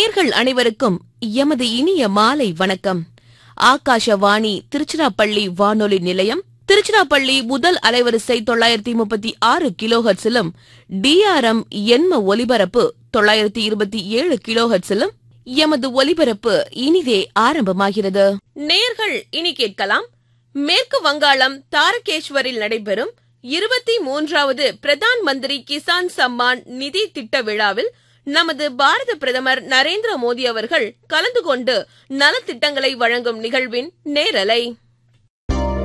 நேர்கள் அனைவருக்கும் எமது இனிய மாலை வணக்கம் ஆகாஷவாணி திருச்சிராப்பள்ளி வானொலி நிலையம் திருச்சிராப்பள்ளி முதல் அலைவரிசை தொள்ளாயிரத்தி முப்பத்தி ஆறு கிலோஹர்ட்ஸிலும் டிஆர்எம் எண்ம ஒலிபரப்பு தொள்ளாயிரத்தி இருபத்தி ஏழு கிலோஹர்ட்ஸிலும் எமது ஒலிபரப்பு இனிதே ஆரம்பமாகிறது நேர்கள் இனி கேட்கலாம் மேற்கு வங்காளம் தாரகேஸ்வரில் நடைபெறும் இருபத்தி மூன்றாவது பிரதான் மந்திரி கிசான் சம்மான் நிதி திட்ட விழாவில் நமது பாரத பிரதமர் நரேந்திர மோடி அவர்கள் கலந்து கொண்டு நலத்திட்டங்களை வழங்கும் நிகழ்வின் நேரலை